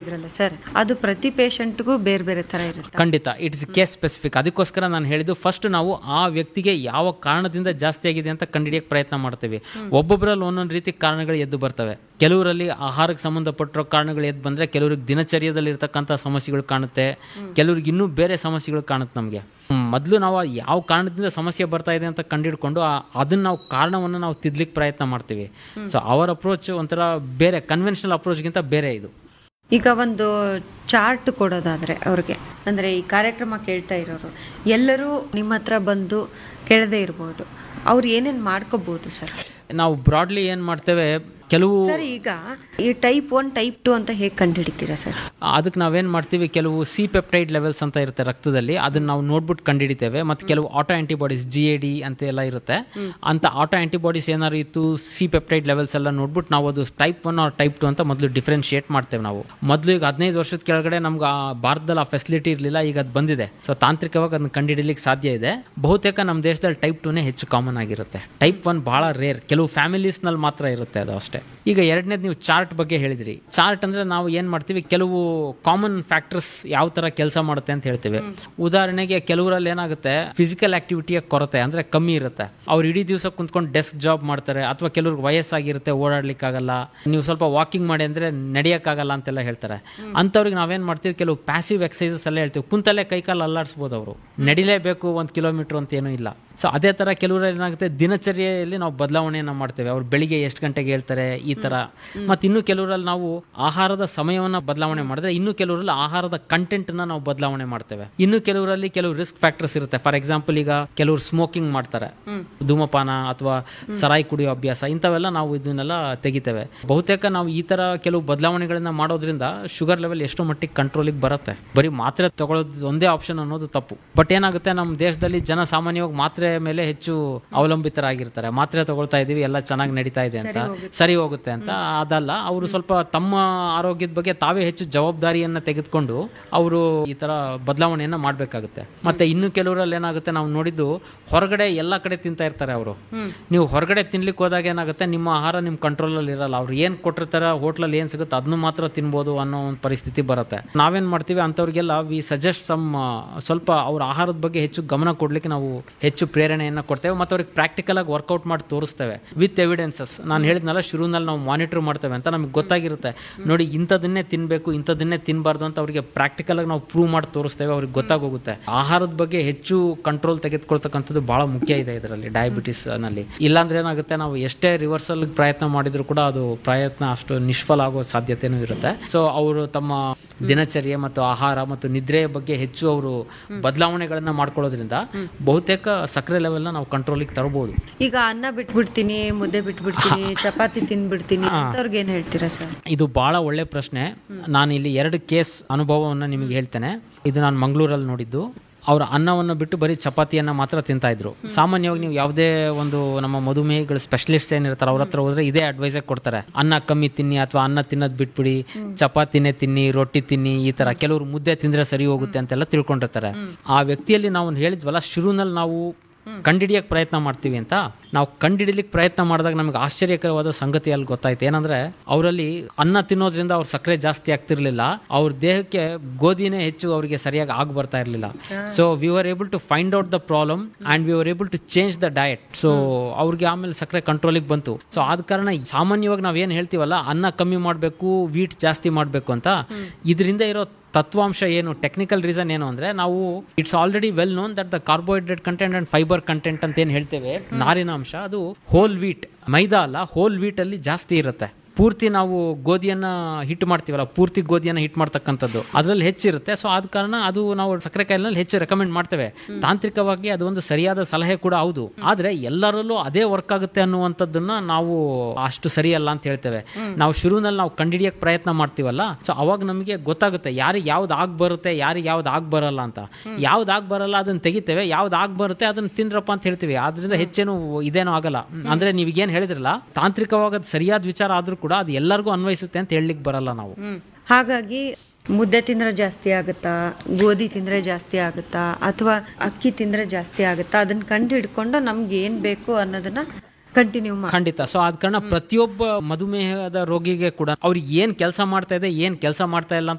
ಹೇಳಿದ್ರಲ್ಲ ಸರ್ ಅದು ಪ್ರತಿ ಪೇಷಂಟ್ಗೂ ಬೇರೆ ಬೇರೆ ತರ ಇರುತ್ತೆ ಖಂಡಿತ ಇಟ್ಸ್ ಕೇಸ್ ಸ್ಪೆಸಿಫಿಕ್ ಅದಕ್ಕೋಸ್ಕರ ನಾನು ಹೇಳಿದ್ದು ಫಸ್ಟ್ ನಾವು ಆ ವ್ಯಕ್ತಿಗೆ ಯಾವ ಕಾರಣದಿಂದ ಜಾಸ್ತಿ ಆಗಿದೆ ಅಂತ ಕಂಡುಹಿಡಿಯಕ್ಕೆ ಪ್ರಯತ್ನ ಮಾಡ್ತೀವಿ ಒಬ್ಬೊಬ್ಬರಲ್ಲಿ ಒಂದೊಂದು ರೀತಿ ಕಾರಣಗಳು ಎದ್ದು ಬರ್ತವೆ ಕೆಲವರಲ್ಲಿ ಆಹಾರಕ್ಕೆ ಸಂಬಂಧಪಟ್ಟಿರೋ ಕಾರಣಗಳು ಎದ್ದು ಬಂದರೆ ಕೆಲವ್ರಿಗೆ ದಿನಚರ್ಯದಲ್ಲಿ ಇರ್ತಕ್ಕಂಥ ಸಮಸ್ಯೆಗಳು ಕಾಣುತ್ತೆ ಕೆಲವ್ರಿಗೆ ಇನ್ನೂ ಬೇರೆ ಸಮಸ್ಯೆಗಳು ಕಾಣುತ್ತೆ ನಮಗೆ ಮೊದಲು ನಾವು ಆ ಯಾವ ಕಾರಣದಿಂದ ಸಮಸ್ಯೆ ಬರ್ತಾ ಇದೆ ಅಂತ ಕಂಡುಹಿಡ್ಕೊಂಡು ಆ- ಅದನ್ನ ನಾವು ಕಾರಣವನ್ನು ನಾವು ತಿದ್ಲಿಕ್ಕೆ ಪ್ರಯತ್ನ ಮಾಡ್ತೀವಿ ಸೊ ಅವರ ಅಪ್ರೋಚ್ ಒಂಥರ ಬೇರೆ ಕನ್ವೆನ್ಷನಲ್ ಅಪ್ರೋಚ್ಗಿಂತ ಬೇರೆ ಇದು ಈಗ ಒಂದು ಚಾರ್ಟ್ ಕೊಡೋದಾದ್ರೆ ಅವ್ರಿಗೆ ಅಂದ್ರೆ ಈ ಕಾರ್ಯಕ್ರಮ ಕೇಳ್ತಾ ಇರೋರು ಎಲ್ಲರೂ ನಿಮ್ಮ ಹತ್ರ ಬಂದು ಕೇಳದೇ ಇರ್ಬೋದು ಅವ್ರು ಏನೇನ್ ಮಾಡ್ಕೋಬಹುದು ಸರ್ ನಾವು ಬ್ರಾಡ್ಲಿ ಏನು ಮಾಡ್ತೇವೆ ಕೆಲವು ಸರ್ ಈಗ ಈ ಟೈಪ್ ಒನ್ ಟೈಪ್ ಟು ಅಂತ ಹೇಗೆ ಕಂಡುಹಿಡಿತೀರಾ ಸರ್ ಅದಕ್ಕೆ ನಾವೇನು ಮಾಡ್ತೀವಿ ಕೆಲವು ಸಿ ಪೆಪ್ಟೈಡ್ ಲೆವೆಲ್ಸ್ ಅಂತ ಇರುತ್ತೆ ರಕ್ತದಲ್ಲಿ ಅದನ್ನ ನಾವು ನೋಡ್ಬಿಟ್ಟು ಕಂಡುಹಿಡಿತೇವೆ ಮತ್ತು ಕೆಲವು auto antibodies G A D ಅಂತ ಎಲ್ಲ ಇರುತ್ತೆ ಅಂತ ಆಟೋ ಆಂಟಿಬಾಡೀಸ್ ಏನಾದ್ರು ಇತ್ತು ಸಿ ಪೆಪ್ಟೈಡ್ ಲೆವೆಲ್ಸ್ ಎಲ್ಲ ನೋಡ್ಬಿಟ್ಟು ನಾವು ಅದು type one or type two ಅಂತ ಮೊದಲು ಡಿಫ್ರೆನ್ಶಿಯೇಟ್ ಮಾಡ್ತೇವೆ ನಾವು ಮೊದಲು ಈಗ ಹದಿನೈದು ವರ್ಷದ ಕೆಳಗಡೆ ನಮ್ಗೆ ಆ ಭಾರತದಲ್ಲಿ ಆ ಫೆಸಿಲಿಟಿ ಇರಲಿಲ್ಲ ಈಗ ಅದು ಬಂದಿದೆ ಸೊ ತಾಂತ್ರಿಕವಾಗಿ ಅದನ್ನ ಕಂಡುಹಿಡಿಲಿಕ್ಕೆ ಸಾಧ್ಯ ಇದೆ ಬಹುತೇಕ ನಮ್ಮ ದೇಶದಲ್ಲಿ ಟೈಪ್ ಟೂನೇ ಹೆಚ್ಚು ಕಾಮನ್ ಆಗಿರುತ್ತೆ ಟೈಪ್ ಒನ್ ಭಾಳ ರೇರ್ ಕೆಲವು ಫ್ಯಾಮಿಲೀಸ್ನಲ್ಲಿ ಮಾತ್ರ ಇರುತ್ತೆ ಅದು ಅಷ್ಟೇ ಈಗ ಎರಡನೇದು ನೀವು ಚಾರ್ಟ್ ಬಗ್ಗೆ ಹೇಳಿದ್ರಿ ಚಾರ್ಟ್ ಅಂದ್ರೆ ನಾವು ಏನು ಮಾಡ್ತೀವಿ ಕೆಲವು ಕಾಮನ್ ಫ್ಯಾಕ್ಟರ್ಸ್ ಯಾವ ಥರ ಕೆಲಸ ಮಾಡುತ್ತೆ ಅಂತ ಹೇಳ್ತೀವಿ ಉದಾಹರಣೆಗೆ ಕೆಲವರಲ್ಲಿ ಏನಾಗುತ್ತೆ ಫಿಸಿಕಲ್ ಆಕ್ಟಿವಿಟಿಯ ಕೊರತೆ ಅಂದ್ರೆ ಕಮ್ಮಿ ಇರುತ್ತೆ ಅವ್ರು ಇಡೀ ದಿವಸ ಕುಂತ್ಕೊಂಡು ಡೆಸ್ಕ್ ಜಾಬ್ ಮಾಡ್ತಾರೆ ಅಥವಾ ಕೆಲವ್ರಿಗೆ ವಯಸ್ಸಾಗಿರುತ್ತೆ ಓಡಾಡ್ಲಿಕ್ಕಾಗಲ್ಲ ನೀವು ಸ್ವಲ್ಪ ವಾಕಿಂಗ್ ಮಾಡಿ ಅಂದ್ರೆ ನಡೆಯೋಕ್ಕಾಗಲ್ಲ ಅಂತೆಲ್ಲ ಹೇಳ್ತಾರೆ ಅಂಥವ್ರಿಗೆ ನಾವೇನು ಮಾಡ್ತೀವಿ ಕೆಲವು ಪ್ಯಾಸಿವ್ ಎಕ್ಸಸೈಸಸ್ ಎಲ್ಲ ಹೇಳ್ತೀವಿ ಕುಂತಲ್ಲೇ ಕೈಕಾಲು ಅಲ್ಲಾಡಿಸ್ಬೋದು ಅವರು ನಡಿಲೇಬೇಕು ಒಂದು ಕಿಲೋಮೀಟರ್ ಅಂತ ಏನೂ ಇಲ್ಲ ಸೊ ಅದೇ ಥರ ಕೆಲವರಲ್ಲಿ ಏನಾಗುತ್ತೆ ದಿನಚರ್ಯೆಯಲ್ಲಿ ನಾವು ಬದಲಾವಣೆಯನ್ನು ಮಾಡ್ತೇವೆ ಅವ್ರು ಬೆಳಿಗ್ಗೆ ಎಷ್ಟು ಗಂಟೆಗೆ ಹೇಳ್ತಾರೆ ಈ ಥರ ಮತ್ತು ಇನ್ನು ಕೆಲವರಲ್ಲಿ ನಾವು ಆಹಾರದ ಸಮಯವನ್ನು ಬದಲಾವಣೆ ಮಾಡಿದ್ರೆ ಇನ್ನು ಕೆಲವರಲ್ಲಿ ಆಹಾರದ ಕಂಟೆಂಟನ್ನು ನಾವು ಬದಲಾವಣೆ ಮಾಡ್ತೇವೆ ಇನ್ನು ಕೆಲವರಲ್ಲಿ ಕೆಲವು ರಿಸ್ಕ್ ಫ್ಯಾಕ್ಟರ್ಸ್ ಇರುತ್ತೆ ಫಾರ್ ಎಕ್ಸಾಂಪಲ್ ಈಗ ಕೆಲವರು ಸ್ಮೋಕಿಂಗ್ ಮಾಡ್ತಾರೆ ಧೂಮಪಾನ ಅಥವಾ ಸರಾಯಿ ಕುಡಿಯೋ ಅಭ್ಯಾಸ ಇಂಥವೆಲ್ಲ ನಾವು ಇದನ್ನೆಲ್ಲ ತೆಗಿತೇವೆ ಬಹುತೇಕ ನಾವು ಈ ಥರ ಕೆಲವು ಬದಲಾವಣೆಗಳನ್ನ ಮಾಡೋದ್ರಿಂದ ಶುಗರ್ ಲೆವೆಲ್ ಎಷ್ಟು ಮಟ್ಟಿಗೆ ಕಂಟ್ರೋಲಿಗೆ ಬರುತ್ತೆ ಬರೀ ಮಾತ್ರೆ ತಗೊಳ್ಳೋದು ಒಂದೇ ಆಪ್ಷನ್ ಅನ್ನೋದು ತಪ್ಪು ಬಟ್ ಏನಾಗುತ್ತೆ ನಮ್ಮ ದೇಶದಲ್ಲಿ ಜನ ಸಾಮಾನ್ಯವಾಗಿ ಮಾತ್ರೆ ಮೇಲೆ ಹೆಚ್ಚು ಅವಲಂಬಿತರಾಗಿರ್ತಾರೆ ಮಾತ್ರೆ ತಗೊಳ್ತಾ ಇದೀವಿ ಎಲ್ಲ ಚೆನ್ನಾಗಿ ನಡೀತಾ ಇದೆ ಅಂತ ಸರಿ ಹೋಗುತ್ತೆ ಅಂತ ಅದಲ್ಲ ಅವರು ಸ್ವಲ್ಪ ತಮ್ಮ ಆರೋಗ್ಯದ ಬಗ್ಗೆ ತಾವೇ ಹೆಚ್ಚು ಜವಾಬ್ದಾರಿಯನ್ನ ತೆಗೆದುಕೊಂಡು ಅವರು ಈ ತರ ಬದಲಾವಣೆಯನ್ನ ಮಾಡಬೇಕಾಗುತ್ತೆ ಮತ್ತೆ ಇನ್ನು ಕೆಲವರಲ್ಲಿ ಏನಾಗುತ್ತೆ ನಾವು ನೋಡಿದ್ದು ಹೊರಗಡೆ ಎಲ್ಲ ಕಡೆ ತಿಂತಾ ಇರ್ತಾರೆ ಅವರು ನೀವು ಹೊರಗಡೆ ತಿನ್ಲಿಕ್ಕೆ ಹೋದಾಗ ಏನಾಗುತ್ತೆ ನಿಮ್ಮ ಆಹಾರ ನಿಮ್ಮ ಕಂಟ್ರೋಲಲ್ಲಿ ಇರಲ್ಲ ಅವ್ರು ಏನು ಕೊಟ್ಟಿರ್ತಾರೆ ಹೋಟ್ಲಲ್ಲಿ ಏನು ಸಿಗುತ್ತೆ ಅದನ್ನು ಮಾತ್ರ ತಿನ್ಬೋದು ಅನ್ನೋ ಒಂದು ಪರಿಸ್ಥಿತಿ ಬರುತ್ತೆ ನಾವೇನ್ ಮಾಡ್ತೀವಿ ಅಂಥವ್ರಿಗೆಲ್ಲ ವಿ ಸಜೆಸ್ಟ್ ಸಮ್ ಸ್ವಲ್ಪ ಅವ್ರ ಆಹಾರದ ಬಗ್ಗೆ ಹೆಚ್ಚು ಗಮನ ಕೊಡ್ಲಿಕ್ಕೆ ನಾವು ಹೆಚ್ಚು ಪ್ರೇರಣೆಯನ್ನು ಕೊಡ್ತೇವೆ ಮತ್ತು ಅವ್ರಿಗೆ ಪ್ರಾಕ್ಟಿಕಲ್ ಆಗಿ ವರ್ಕೌಟ್ ಮಾಡಿ ತೋರಿಸ್ತೇವೆ ವಿತ್ ಎವಿಡೆನ್ಸಸ್ ನಾನು ಹೇಳಿದ್ನಲ್ಲ ಶುರುನಲ್ಲಿ ನಾವು ಮಾನಿಟರ್ ಮಾಡ್ತೇವೆ ಅಂತ ನಮಗೆ ಗೊತ್ತಾಗಿರುತ್ತೆ ನೋಡಿ ಇಂಥದನ್ನೇ ತಿನ್ನಬೇಕು ಇಂಥದನ್ನೇ ತಿನ್ನಬಾರ್ದು ಅಂತ ಅವರಿಗೆ ಪ್ರಾಕ್ಟಿಕಲ್ ಆಗಿ ನಾವು ಪ್ರೂವ್ ಮಾಡಿ ತೋರಿಸ್ತೇವೆ ಅವ್ರಿಗೆ ಗೊತ್ತಾಗೋಗುತ್ತೆ ಆಹಾರದ ಬಗ್ಗೆ ಹೆಚ್ಚು ಕಂಟ್ರೋಲ್ ತೆಗೆದುಕೊಳ್ತಕ್ಕಂಥದ್ದು ಬಹಳ ಮುಖ್ಯ ಇದೆ ಇದರಲ್ಲಿ ಡಯಾಬಿಟಿಸ್ ನಲ್ಲಿ ಇಲ್ಲಾಂದ್ರೆ ಏನಾಗುತ್ತೆ ನಾವು ಎಷ್ಟೇ ರಿವರ್ಸಲ್ ಪ್ರಯತ್ನ ಮಾಡಿದ್ರು ಕೂಡ ಅದು ಪ್ರಯತ್ನ ಅಷ್ಟು ನಿಷ್ಫಲ ಆಗೋ ಸಾಧ್ಯತೆನೂ ಇರುತ್ತೆ ಸೊ ಅವರು ತಮ್ಮ ದಿನಚರ್ಯೆ ಮತ್ತು ಆಹಾರ ಮತ್ತು ನಿದ್ರೆಯ ಬಗ್ಗೆ ಹೆಚ್ಚು ಅವರು ಬದಲಾವಣೆಗಳನ್ನ ಮಾಡ್ಕೊಳ್ಳೋದ್ರಿಂದ ಬಹುತೇಕ ಸಕ್ಕರೆ ಲೆವೆಲ್ನ ನಾವು ಕಂಟ್ರೋಲಿಗೆ ತರಬಹುದು ಈಗ ಅನ್ನ ಬಿಟ್ಬಿಡ್ತೀನಿ ಮುದ್ದೆ ಬಿಟ್ಬಿಡ್ತೀನಿ ಚಪಾತಿ ತಿಂದ್ಬಿಡ್ತೀನಿ ಅಂತವ್ರಿಗೆ ಏನ್ ಹೇಳ್ತೀರಾ ಸರ್ ಇದು ಬಹಳ ಒಳ್ಳೆ ಪ್ರಶ್ನೆ ನಾನು ಇಲ್ಲಿ ಎರಡು ಕೇಸ್ ಅನುಭವವನ್ನು ನಿಮಗೆ ಹೇಳ್ತೇನೆ ಇದು ನಾನು ಮಂಗಳೂರಲ್ಲಿ ನೋಡಿದ್ದು ಅವ್ರ ಅನ್ನವನ್ನು ಬಿಟ್ಟು ಬರೀ ಚಪಾತಿಯನ್ನ ಮಾತ್ರ ತಿಂತಾ ಇದ್ರು ಸಾಮಾನ್ಯವಾಗಿ ನೀವು ಯಾವುದೇ ಒಂದು ನಮ್ಮ ಮಧುಮೇಹಿಗಳು ಸ್ಪೆಷಲಿಸ್ಟ್ ಏನಿರ್ತಾರೆ ಅವ್ರ ಹತ್ರ ಹೋದ್ರೆ ಇದೇ ಅಡ್ವೈಸ್ ಕೊಡ್ತಾರೆ ಅನ್ನ ಕಮ್ಮಿ ತಿನ್ನಿ ಅಥವಾ ಅನ್ನ ತಿನ್ನೋದು ಬಿಟ್ಬಿಡಿ ಚಪಾತಿನೇ ತಿನ್ನಿ ರೊಟ್ಟಿ ತಿನ್ನಿ ಈ ತರ ಕೆಲವರು ಮುದ್ದೆ ತಿಂದ್ರೆ ಸರಿ ಹೋಗುತ್ತೆ ಅಂತೆಲ್ಲ ತಿಳ್ಕೊಂಡಿರ್ತಾರೆ ಆ ವ್ಯಕ್ತಿಯಲ್ಲಿ ನಾವು ಹೇಳಿದ್ವಲ್ಲ ಶುರುನಲ್ಲಿ ನಾವು ಕಂಡಿಡಿಯಕ್ಕೆ ಪ್ರಯತ್ನ ಮಾಡ್ತೀವಿ ಅಂತ ನಾವು ಕಂಡಿಡಿಲಿಕ್ಕೆ ಪ್ರಯತ್ನ ಮಾಡಿದಾಗ ನಮಗೆ ಆಶ್ಚರ್ಯಕರವಾದ ಸಂಗತಿ ಅಲ್ಲಿ ಗೊತ್ತಾಯ್ತು ಏನಂದ್ರೆ ಅವರಲ್ಲಿ ಅನ್ನ ತಿನ್ನೋದ್ರಿಂದ ಅವ್ರ ಸಕ್ಕರೆ ಜಾಸ್ತಿ ಆಗ್ತಿರ್ಲಿಲ್ಲ ಅವ್ರ ದೇಹಕ್ಕೆ ಗೋಧಿನೇ ಹೆಚ್ಚು ಅವರಿಗೆ ಸರಿಯಾಗಿ ಆಗಿ ಬರ್ತಾ ಇರಲಿಲ್ಲ so we are able to find out the problem and we are able to change the diet so ಅವ್ರಿಗೆ ಆಮೇಲೆ ಸಕ್ಕರೆ ಕಂಟ್ರೋಲಿಗೆ ಬಂತು ಸೊ ಆದ ಕಾರಣ ಸಾಮಾನ್ಯವಾಗಿ ನಾವು ಏನು ಹೇಳ್ತೀವಲ್ಲ ಅನ್ನ ಕಮ್ಮಿ ಮಾಡಬೇಕು ವೀಟ್ ಜಾಸ್ತಿ ಮಾಡಬೇಕು ಅಂತ ಇದರಿಂದ ಇರೋ ತತ್ವಾಂಶ ಏನು ಟೆಕ್ನಿಕಲ್ ರೀಸನ್ ಏನು ಅಂದ್ರೆ ನಾವು it's already well known that the carbohydrate content and fibre content ಅಂತ ಏನು ಹೇಳ್ತೇವೆ ನಾರಿನಾಂಶ ಅದು ಹೋಲ್ ವೀಟ್ ಮೈದಾ ಅಲ್ಲ ಹೋಲ್ ವೀಟ್ ಅಲ್ಲಿ ಜಾಸ್ತಿ ಇರುತ್ತೆ ಪೂರ್ತಿ ನಾವು ಗೋಧಿಯನ್ನ ಹಿಟ್ ಮಾಡ್ತೀವಲ್ಲ ಪೂರ್ತಿ ಗೋಧಿಯನ್ನ ಹಿಟ್ ಮಾಡ್ತಕ್ಕಂಥದ್ದು ಅದರಲ್ಲಿ ಹೆಚ್ಚಿರುತ್ತೆ ಸೊ ಆದ ಕಾರಣ ಅದು ನಾವು ಸಕ್ಕರೆ ಕಾಯಿಲೆನಲ್ಲಿ ಹೆಚ್ಚು ರೆಕಮೆಂಡ್ ಮಾಡ್ತೇವೆ ತಾಂತ್ರಿಕವಾಗಿ ಅದು ಒಂದು ಸರಿಯಾದ ಸಲಹೆ ಕೂಡ ಹೌದು ಆದ್ರೆ ಎಲ್ಲರಲ್ಲೂ ಅದೇ ವರ್ಕ್ ಆಗುತ್ತೆ ಅನ್ನುವಂಥದ್ದನ್ನ ನಾವು ಅಷ್ಟು ಸರಿಯಲ್ಲ ಅಂತ ಹೇಳ್ತೇವೆ ನಾವು ಶುರುನಲ್ಲಿ ನಾವು ಕಂಡಿಡಿಯಕ್ಕೆ ಪ್ರಯತ್ನ ಮಾಡ್ತೀವಲ್ಲ ಸೊ ಅವಾಗ ನಮಗೆ ಗೊತ್ತಾಗುತ್ತೆ ಯಾರಿಗೆ ಯಾವ್ದು ಆಗ್ ಬರುತ್ತೆ ಯಾರಿಗೆ ಯಾವ್ದು ಆಗ್ ಬರಲ್ಲ ಅಂತ ಯಾವ್ದು ಆಗ್ ಬರಲ್ಲ ಅದನ್ನ ತೆಗಿತೇವೆ ಯಾವ್ದು ಆಗ್ ಬರುತ್ತೆ ಅದನ್ನ ತಿಂದ್ರಪ್ಪ ಅಂತ ಹೇಳ್ತೀವಿ ಆದ್ರಿಂದ ಹೆಚ್ಚೇನು ಇದೇನೂ ಆಗಲ್ಲ ಅಂದ್ರೆ ನೀವೀಗೇನು ಹೇಳಿದ್ರಲ್ಲ ತಾಂತ್ರಿಕವಾಗಿ ಅದು ಸರಿಯಾದ ವಿಚಾರ ಆದ್ರೂ ಕೂಡ ಅದು ಎಲ್ಲರಿಗೂ ಅನ್ವಯಿಸುತ್ತೆ ಅಂತ ಹೇಳಲಿಕ್ಕೆ ಬರಲ್ಲ ನಾವು ಹಾಗಾಗಿ ಮುದ್ದೆ ತಿಂದ್ರೆ ಜಾಸ್ತಿ ಆಗುತ್ತಾ ಗೋಧಿ ತಿಂದ್ರೆ ಜಾಸ್ತಿ ಆಗುತ್ತಾ ಅಥವಾ ಅಕ್ಕಿ ತಿಂದ್ರೆ ಜಾಸ್ತಿ ಆಗುತ್ತಾ ಅದನ್ನ ಕಂಡು ಹಿಡ್ಕೊಂಡು ನಮ್ಗೆ ಏನ್ ಬೇಕು ಅನ್ನೋದನ್ನ ಕಂಟಿನ್ಯೂ ಮಾಡಿ ಖಂಡಿತ ಸೊ ಆದ ಕಾರಣ ಪ್ರತಿಯೊಬ್ಬ ಮಧುಮೇಹದ ರೋಗಿಗೆ ಕೂಡ ಅವ್ರಿಗೆ ಏನ್ ಕೆಲಸ ಮಾಡ್ತಾ ಇದೆ ಏನ್ ಕೆಲಸ ಮಾಡ್ತಾ ಇಲ್ಲ ಅಂತ